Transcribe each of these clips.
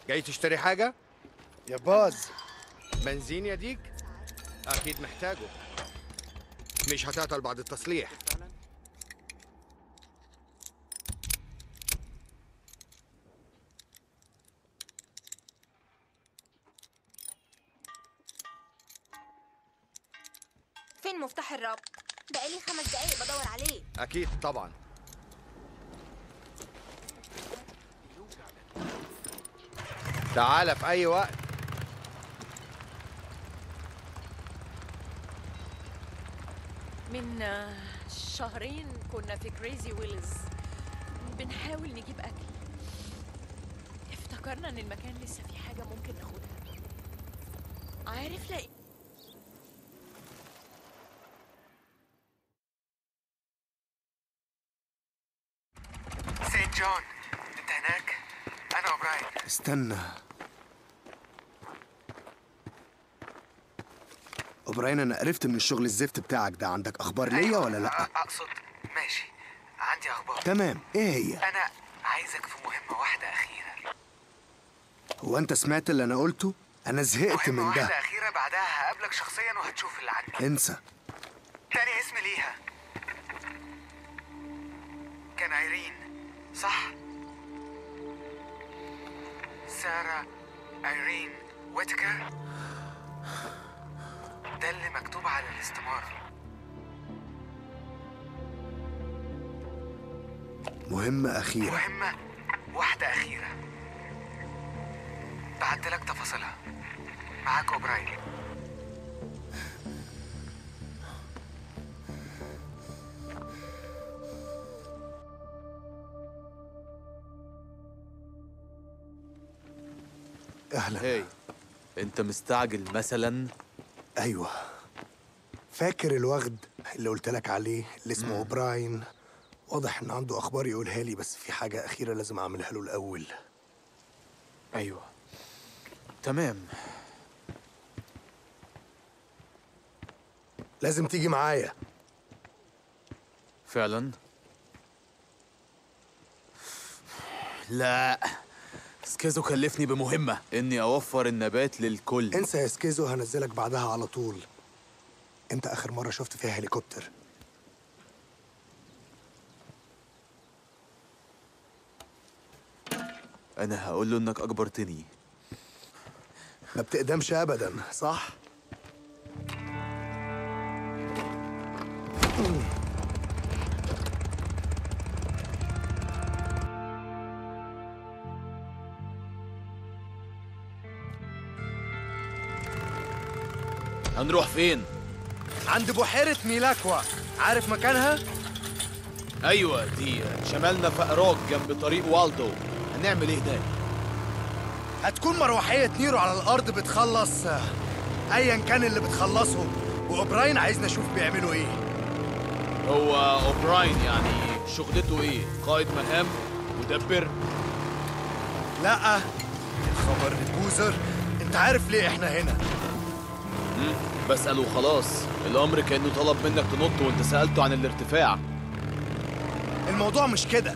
جاي تشتري حاجة؟ يا باز بنزين يا ديك؟ أكيد محتاجه مش هتعطل بعد التصليح فين مفتاح الرب بقالي خمس دقايق بدور عليه أكيد طبعا تعال في أي وقت من آه، شهرين كنا في كريزي ويلز بنحاول نجيب أكل افتكرنا إن المكان لسه فيه حاجة ممكن ناخدها عارف لاقي سيد جون انت هناك انا اوبراين استنى اوبراين انا عرفت من الشغل الزفت بتاعك ده عندك اخبار ليا ولا لا أ- اقصد ماشي عندي اخبار تمام ايه هي انا عايزك في مهمه واحده اخيره هو انت سمعت اللي انا قلته انا زهقت مهمه من ده واحده اخيره بعدها هقابلك شخصيا وهتشوف اللي عندي انسى تاني اسم ليها كان ايرين صح سارة ايرين ويتكر ده اللي مكتوب على الاستمارة مهمة أخيرة مهمة واحدة أخيرة بعت لك تفاصيلها معاك أوبراين أهلا هاي انت مستعجل مثلا أيوة فاكر الوغد اللي قلت لك عليه اللي اسمه اوبراين واضح إن عنده أخبار يقولها لي بس في حاجة أخيرة لازم أعملها له الأول ايوه تمام لازم تيجي معايا فعلا لا سكيزو كلفني بمهمة اني اوفر النبات للكل انسى يا سكيزو هنزلك بعدها على طول انت اخر مره شفت فيها هليكوبتر انا هقول له انك اجبرتني ما بتقدمش ابدا صح هنروح فين عند بحيرة ميلاكوا عارف مكانها؟ ايوه دي شمالنا فقراك جنب طريق والدو هنعمل ايه هناك هتكون مروحية نيرو على الأرض بتخلص آه، أيا كان اللي بتخلصه وأوبراين عايزنا نشوف بيعملوا إيه هو اوبراين يعني شغلته ايه قائد مهام مدبر لأ يا خبر بوزر أنت عارف ليه إحنا هنا مم، بسأل وخلاص الامر كانه طلب منك تنط وانت سألته عن الارتفاع الموضوع مش كده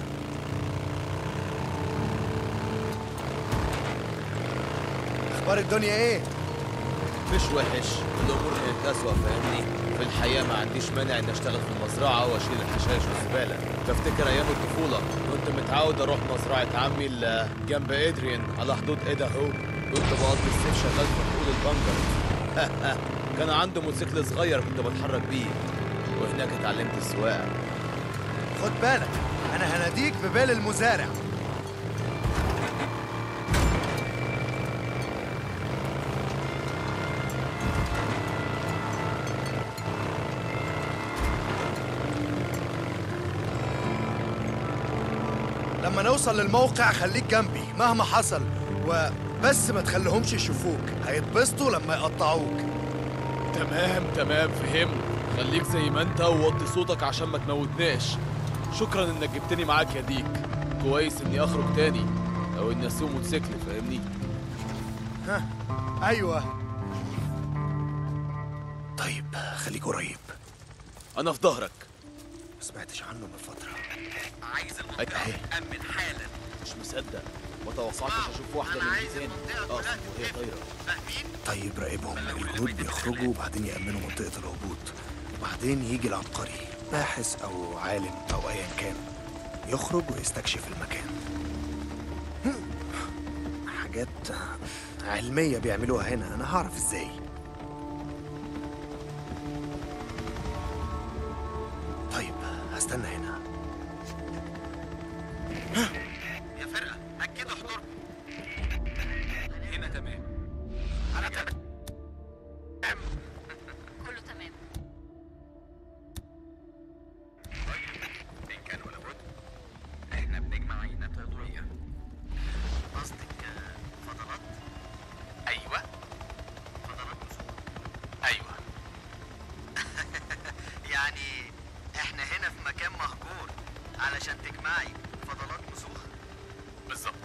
أخبار الدنيا إيه؟ مش وحش الامور كانت اسوأ فاهمني في الحقيقه ما عنديش مانع اني اشتغل في المزرعه واشيل الحشائش والزباله بفتكر ايام الطفوله كنت متعود اروح مزرعه عمي اللي جنب ادريان على حدود ايداهو كنت بقضي الصيف شغال في حقول البنجر كان عنده موتوسيكل صغير كنت بتحرك بيه وهناك اتعلمت السواقه خد بالك أنا هناديك ببال المزارع لما نوصل للموقع خليك جنبي مهما حصل وبس ما تخليهمش يشوفوك هيتبسطوا لما يقطعوك تمام تمام فهمت خليك زي ما انت ووطي صوتك عشان ما تموتناش شكرا انك جبتني معاك يا ديك كويس اني اخرج تاني او اني اسوق موتوسيكل فاهمني ها ايوه طيب خليك قريب انا في ظهرك ما سمعتش عنه من فترة عايز أهي. المنطقة تأمن حالا مش مصدق ما توقعتش اشوف واحده أنا من عايز دي تاني المنطقة اقصد كلها وهي تتقفل. طايره فاهمين؟ طيب راقبهم الجنود بيخرجوا وبعدين يأمنوا منطقة الهبوط وبعدين يجي العبقري باحث أو عالم أو أيا كان يخرج ويستكشف المكان حاجات علمية بيعملوها هنا أنا هعرف إزاي طيب هستنى هنا يا فرقة أكدوا حضوركم هنا تمام أنا تمام كله تمام إن كان ولا بد إحنا بنجمع عينات عضوية قصدك فضلات؟ أيوه فضلات نسور أيوه يعني إحنا هنا في مكان مهجور علشان تجمعي فضلات مسوخ بالظبط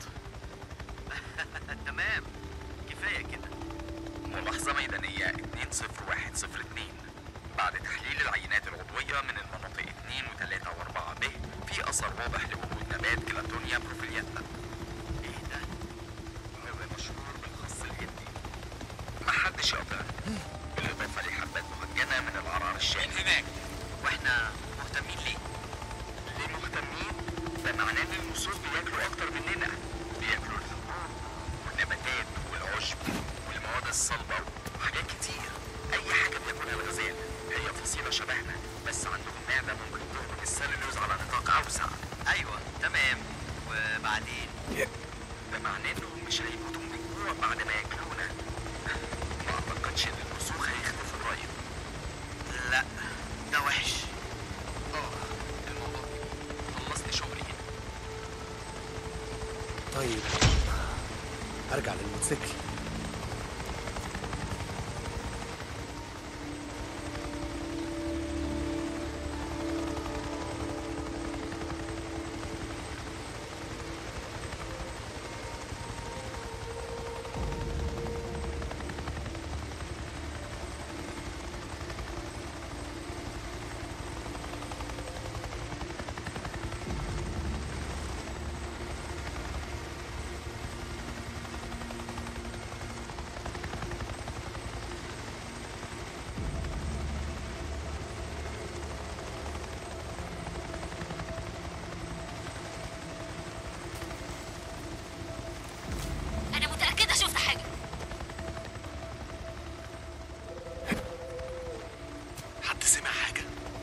تمام كفاية كده ملاحظة ميدانية 20102 بعد تحليل العينات العضوية من المناطق 2 و3 و4 ب في أثر واضح لوجود نبات كلاتونيا بروفيلياتا إيه ده؟ هو مشهور بالخص الهندي محدش يقطع بالإضافة لحبات مهجنة من العرعر الشامي هناك وإحنا مهتمين ليه؟ ليه مهتمين؟ ده معناه إن النسور بياكلوا أكتر مننا بياكلوا الحبوب والنباتات والعشب والمواد الصلبة وحاجات كتير أي حاجة بياكلها الغزال هي فصيلة شبهنا بس عندهم معدة ممكن تهضم السلولوز على نطاق أوسع أيوة تمام وبعدين ده معناه إنهم مش هيموتوا من الجوع بعد ما ياكلونا ما أعتقدش إن الرسوخ هيختفوا قريب لا ده وحش اه الموضوع خلصت شغلي هنا طيب أرجع للموتوسيكل انا متاكده شفت حاجه حد سمع حاجة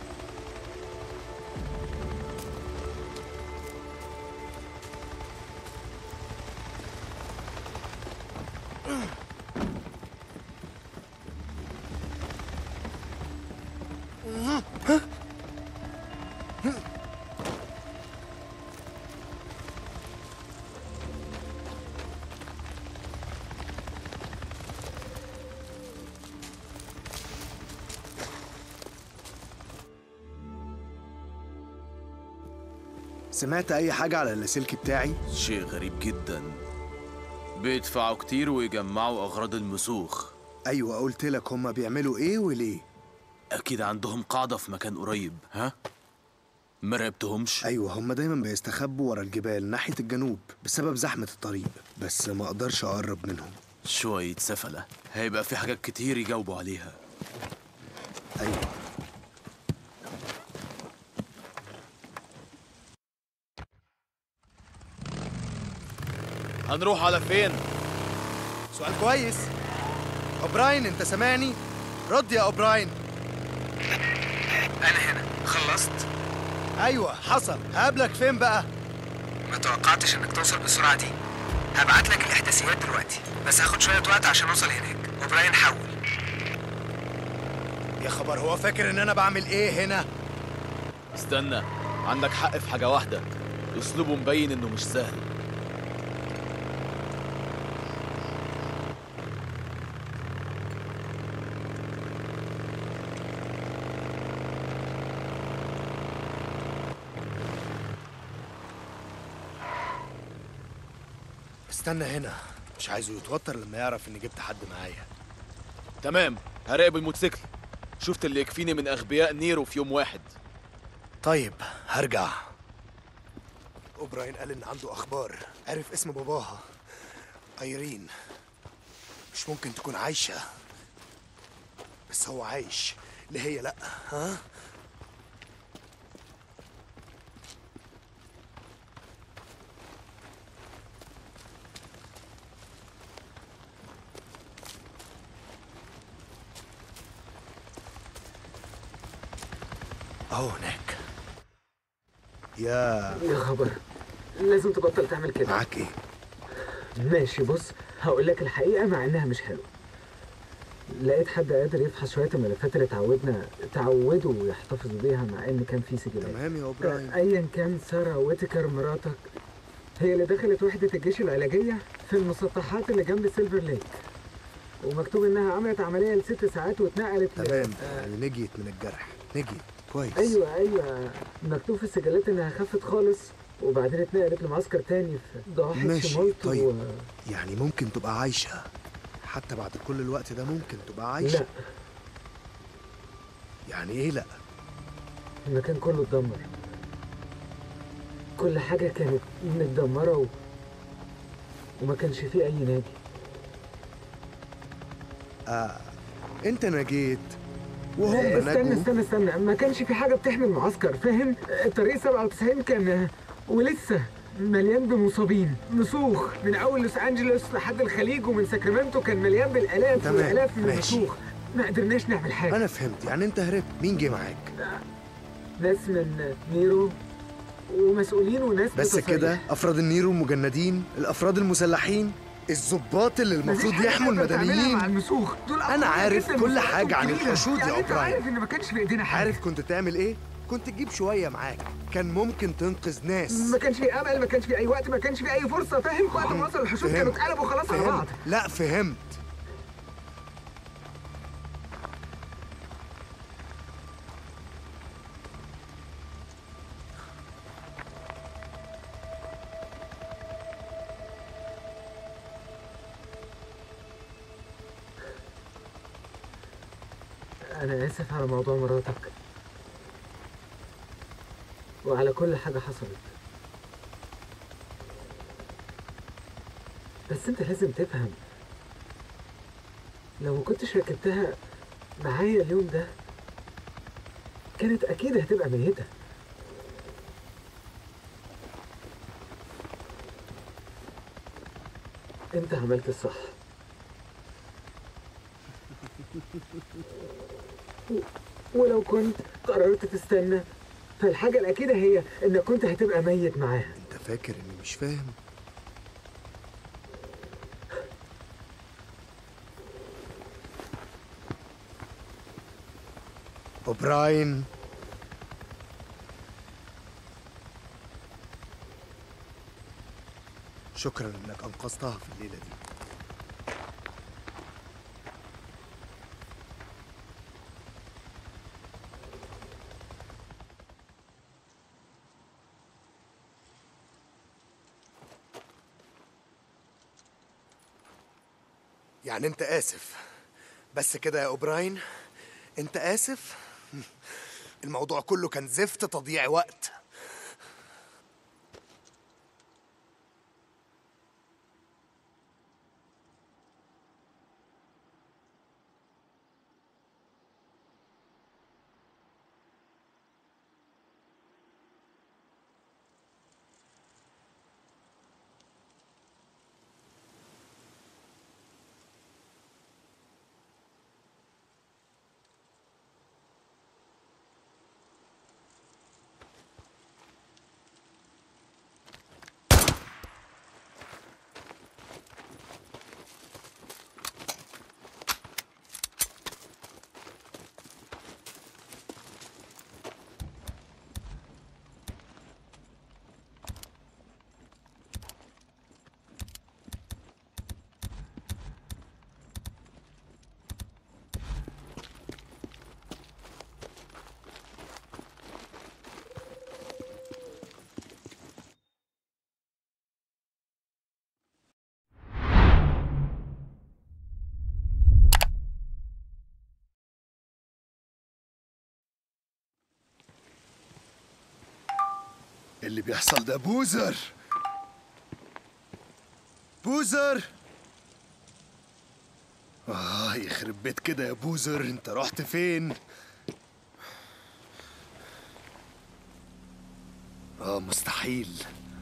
سمعت أي حاجة على اللاسلكي بتاعي؟ شيء غريب جدا بيدفعوا كتير ويجمعوا اغراض المسوخ أيوة قلت لك هما بيعملوا إيه وليه؟ اكيد عندهم قاعده في مكان قريب ها ما راقبتهمش أيوة هما دايما بيستخبوا ورا الجبال ناحية الجنوب بسبب زحمة الطريق بس ما أقدرش أقرب منهم شويه سفله هيبقى في حاجات كتير يجاوبوا عليها أيوة هنروح على فين سؤال كويس أوبراين أنت سامعني؟ رد يا أوبراين أنا هنا خلصت أيوة حصل هقابلك فين بقى؟ ما توقعتش إنك توصل بالسرعة دي هبعت لك الإحداثيات دلوقتي بس هاخد شوية وقت عشان أوصل هناك وبراين حول يا خبر هو فاكر إن أنا بعمل إيه هنا؟ استنى عندك حق في حاجه واحده اسلوبه مبين انه مش سهل استنى هنا مش عايزه يتوتر لما يعرف إني جبت حد معايا تمام هراقب الموتوسيكل شفت اللي يكفيني من اغبياء نيرو في يوم واحد طيب هرجع اوبراين قال ان عنده اخبار عرف اسم باباها ايرين مش ممكن تكون عايشه بس هو عايش اللي هي لا ها اهو هناك يا يا خبر لازم تبطل تعمل كده معاك ايه ماشي بص هقول لك الحقيقة مع إنها مش حلوة لقيت حد قادر يفحص شوية الملفات اللي اتعودنا تعودوا يحتفظوا بيها مع إن كان في سجلات تمام يا اوبراين أيا كان سارة ويتكر مراتك هي اللي دخلت وحدة الجيش العلاجية في المسطحات اللي جنب سيلفر ليك ومكتوب إنها عملت عملية لست ساعات واتنقلت ل- تمام يعني نجيت من الجرح نجيت كويس أيوة أيوة مكتوب في السجلات إنها خفت خالص وبعدين اتنقلت لمعسكر تاني في ضواحي ماشي، شمالته طيب. و... يعني ممكن تبقى عايشه حتى بعد كل الوقت ده ممكن تبقى عايشه لا يعني ايه لا المكان كله اتدمر كل حاجة كانت متدمرة و... وما كانش فيه أي نادي انت نجيت وهم استنى نجوا استنى استنى ما كانش في حاجة بتحمي المعسكر فاهم الطريق 97 كان ولسه مليان بمصابين مسوخ من أول لوس أنجلوس لحد الخليج ومن ساكرامنتو كان مليان بالآلاف تمام، والآلاف من ماشي. المسوخ ما قدرناش نعمل حاجة انا فهمت يعني انت هربت مين جه معاك ناس من نيرو ومسؤولين وناس بس بتصاريح. كده افراد النيرو المجندين الافراد المسلحين الضباط اللي مفيش المفروض حاجة يحموا تقدر تعملها المدنيين مع المسوخ دول أنا أقوياء عارف جداً كل وسلاحهم حاجة عن تقيلة. الحشود يا يعني أنت أوبراين. عارف إن ما كانش في إيدينا حاجة عارف كنت تعمل ايه كنت تجيب شويه معاك كان ممكن تنقذ ناس ما كانش في امل ما كانش في اي وقت ما كانش في اي فرصه فاهم وقت ما وصل الحشود كانوا فهمت. اتقلبوا خلاص على بعض فهمت لا فهمت انا اسف على موضوع مراتك وعلى كل حاجه حصلت بس انت لازم تفهم لو ما كنتش ركبتها معايا اليوم ده كانت اكيد هتبقى ميته انت عملت الصح و- ولو كنت قررت تستنى فالحاجة الأكيدة هي إنك كنت هتبقى ميت معاها انت فاكر اني مش فاهم اوبراين شكرا انك انقذتها في الليله دي يعني انت اسف بس كده يا اوبراين انت اسف الموضوع كله كان زفت تضييع وقت اللي بيحصل ده بوزر بوزر آه يخرب بيت كده يا بوزر انت رحت فين؟ آه مستحيل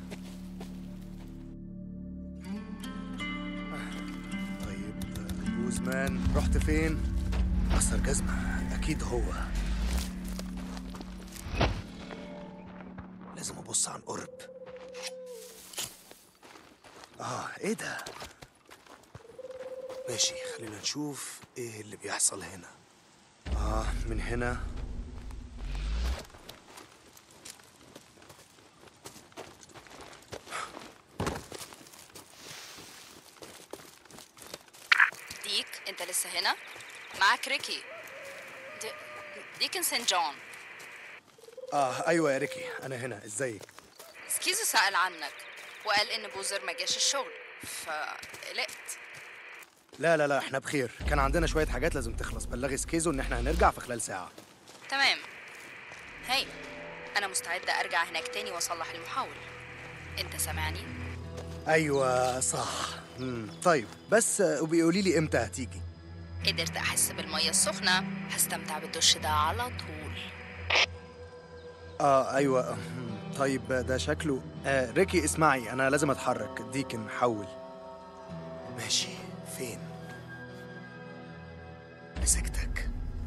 طيب آه، بوزمان رحت فين؟ أثر جزمة أكيد هو لازم أبص عن قرب آه إيه ده؟ ماشي خلينا نشوف إيه اللي بيحصل هنا آه من هنا ديك انت لسه هنا معاك ريكي دي... ديكن سان جون آه أيوة يا ريكي أنا هنا إزيك؟ سكيزو سأل عنك وقال ان بوزر ما جاش الشغل فقلقت لا لا لا احنا بخير كان عندنا شوية حاجات لازم تخلص بلغي سكيزو إن احنا هنرجع في خلال ساعة تمام هاي انا مستعدة ارجع هناك تاني واصلح المحاول انت سامعني أيوة صح مم. طيب بس آه، وبيقولي لي إمتى هتيجي قدرت احس بالمية السخنة هستمتع بالدش ده على طول اه ايوه مم. طيب ده شكله آه ريكي اسمعي انا لازم اتحرك ديكن حول ماشي فين مسكتك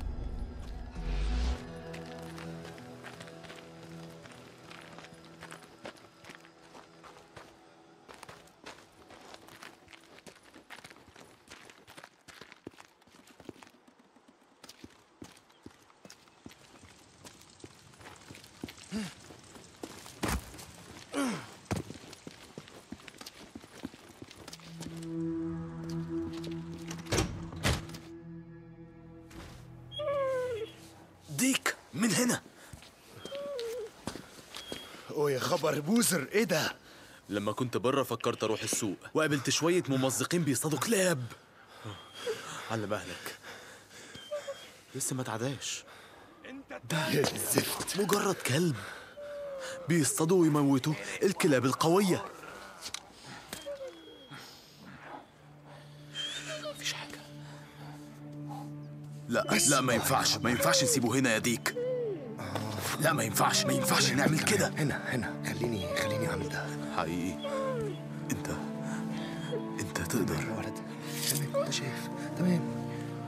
ديك من هنا اوه يا خبر بوزر ايه ده لما كنت بره فكرت اروح السوق وقابلت شويه ممزقين بيصطادوا كلاب على مهلك لسه ما اتعداش يا الزفت مجرد كلب بيصطادوا ويموتوا الكلاب القويه مفيش حاجه لا لا ما ينفعش ما ينفعش نسيبه هنا يا ديك لا ما ينفعش ما ينفعش نعمل كده هنا هنا خليني خليني اعمل ده حقيقي انت انت تقدر يا ولد تمام انت شايف تمام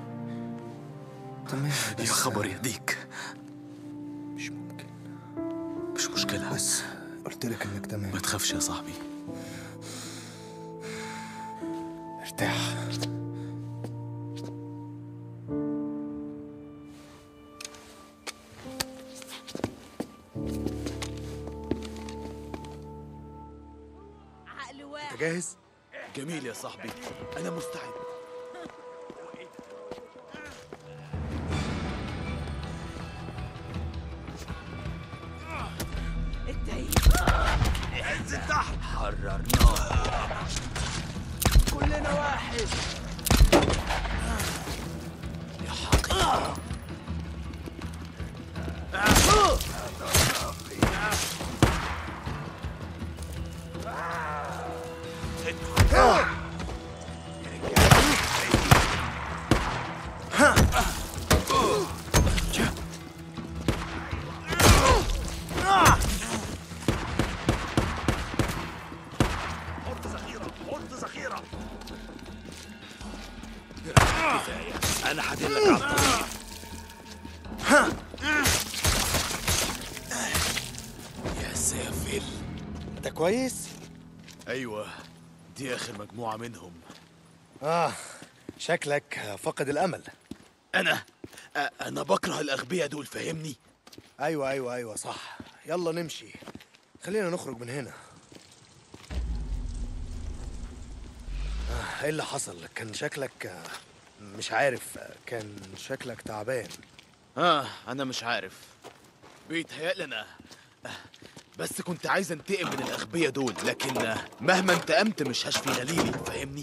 تمام يا بس خبر يا ديك مش ممكن مش مشكلة بس قلت لك انك تمام ما تخافش يا صاحبي ارتاح عقل انت واحد جاهز جميل يا صاحبي انا مستعد التايه كلنا واحد انا هدلك على الطريق يا سافل انت كويس ايوه دي اخر مجموعه منهم اه شكلك فاقد الامل انا أ- انا بكره الاغبياء دول فاهمني ايوه ايوه ايوه صح يلا نمشي خلينا نخرج من هنا آه، ايه اللي حصل كان شكلك آه، مش عارف آه، كان شكلك تعبان اه انا مش عارف بيتهيألي انا آه، بس كنت عايز انتقم من الاغبياء دول لكن آه، مهما انتقمت مش هشفي غليلي فاهمني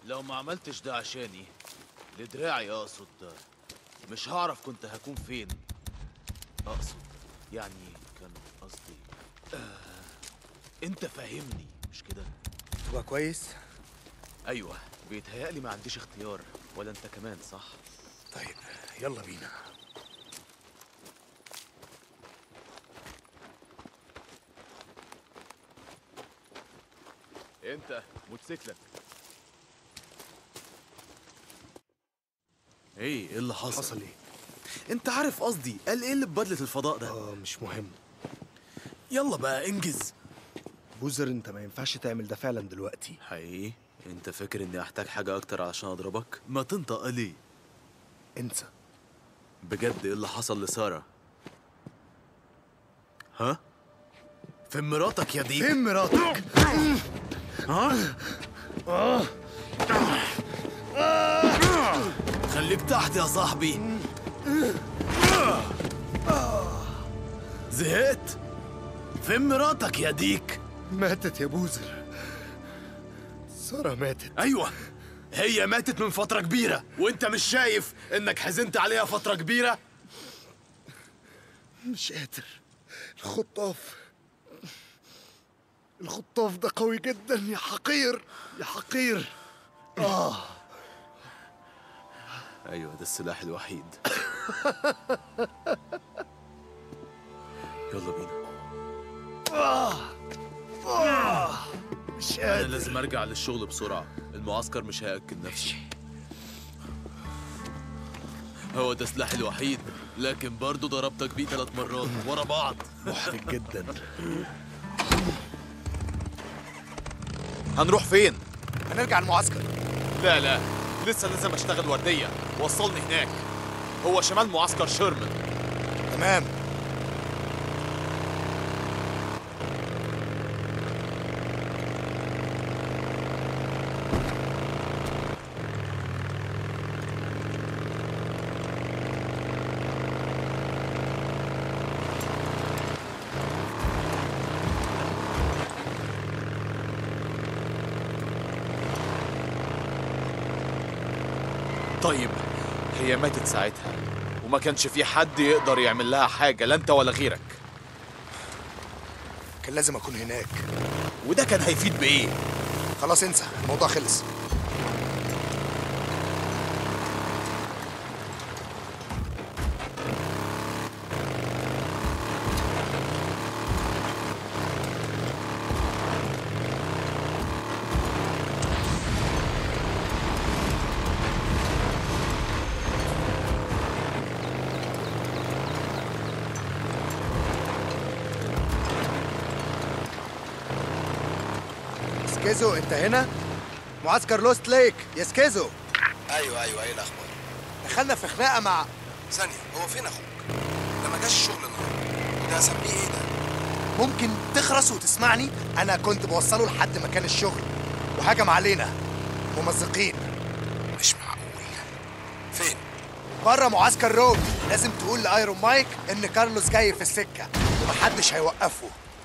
لو ما عملتش ده عشاني لدراعي اقصد مش هعرف كنت هكون فين اقصد يعني كان قصدي آه انت فاهمني مش كده تبقى كويس ايوه بيتهيألي ما عنديش اختيار ولا انت كمان صح طيب يلا بينا انت موتوسيكلك ايه ايه اللي حصل حصل ايه انت عارف قصدي قال ايه اللي ببدلة الفضاء ده اه مش مهم يلا بقى انجز بوزر انت ما ينفعش تعمل ده فعلا دلوقتي حقيقي انت فاكر اني احتاج حاجه اكتر علشان اضربك ما تنطق ليه انسى بجد ايه اللي حصل لساره ها فين مراتك يا ديك فين مراتك خليك تحت يا صاحبي زهقت فين مراتك يا ديك ماتت يا بوزر سارة ماتت ايوه هي ماتت من فترة كبيرة وانت مش شايف انك حزنت عليها فترة كبيرة مش قادر الخطاف الخطاف ده قوي جدا يا حقير يا حقير اه ايوه ده السلاح الوحيد يلا بينا مش انا قادر لازم ارجع للشغل بسرعه المعسكر مش هياكل نفسه هو ده سلاحي الوحيد لكن برضه ضربتك بيه ثلاث مرات ورا بعض محرج جدا هنروح فين هنرجع المعسكر لا لا لسه لازم اشتغل ورديه وصلني هناك هو شمال معسكر شيرمان تمام طيب هي ماتت ساعتها وما كانش في حد يقدر يعمل لها حاجه لا انت ولا غيرك كان لازم اكون هناك وده كان هيفيد بايه خلاص انسى الموضوع خلص سكيزو انت هنا معسكر لوست ليك يا سكيزو ايوه ايوه ايه الاخبار دخلنا في خناقه مع ثانيه هو فين اخوك ده ما جاش الشغل النهارده وده اسميه ايه ده ممكن تخرس وتسمعني انا كنت بوصله لحد مكان الشغل وهجم علينا ممزقين مش معقول فين بره معسكر روب لازم تقول لايرون مايك ان كارلوس جاي في السكه ومحدش هيوقفه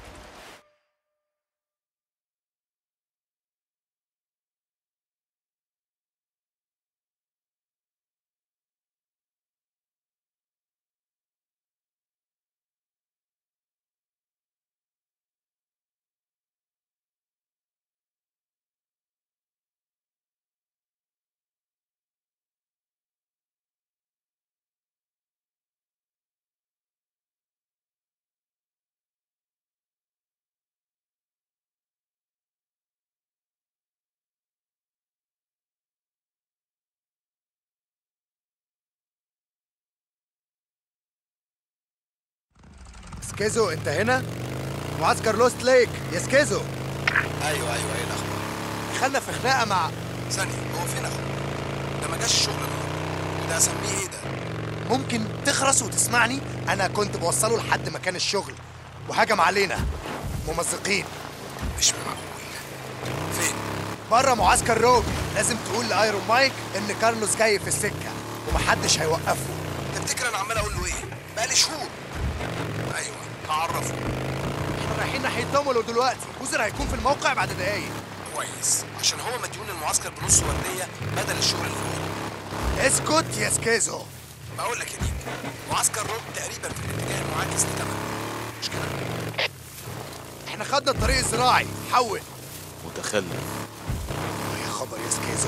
سكيزو انت هنا معسكر لوست ليك يا سكيزو ايوه ايوه ايه الاخبار دخلنا في خناقه مع ثانيه هو فين اخوك ده ما جاش الشغل النهارده وده اسميه ايه ده ممكن تخرس وتسمعني انا كنت بوصله لحد مكان الشغل وهجم علينا ممزقين مش معقول فين بره معسكر روب لازم تقول لايرون مايك ان كارلوس جاي في السكه ومحدش هيوقفه تفتكر انا عمال اقول له ايه بقالي شهور ايوه هعرفه احنا رايحين ناحيه دومولو دلوقتي بوزر هيكون في الموقع بعد دقايق كويس عشان هو مديون المعسكر بنص ورديه بدل الشغل الفوق اسكت يا سكيزو بقول لك يا ديك معسكر روب تقريبا في الاتجاه المعاكس لتمن مش كده احنا خدنا الطريق الزراعي حول متخلف يا خبر يا سكيزو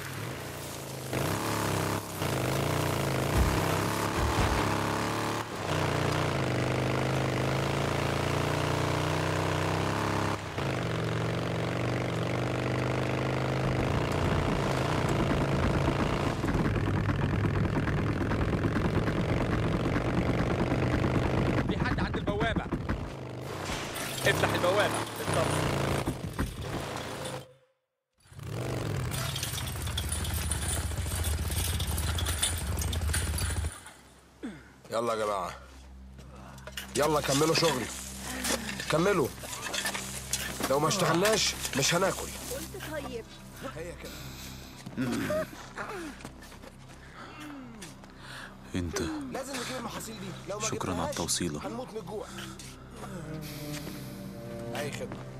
في حد عند البوابة افتح البوابة اتفضل يلا يا جماعة يلا كملوا شغل كملوا لو ما اشتغلناش مش هناكل قلت طيب هي كده انت لازم نجيب المحاصيل دي لو ما شكراً على جبناهاش التوصيلة. هنموت من الجوع اي خدمة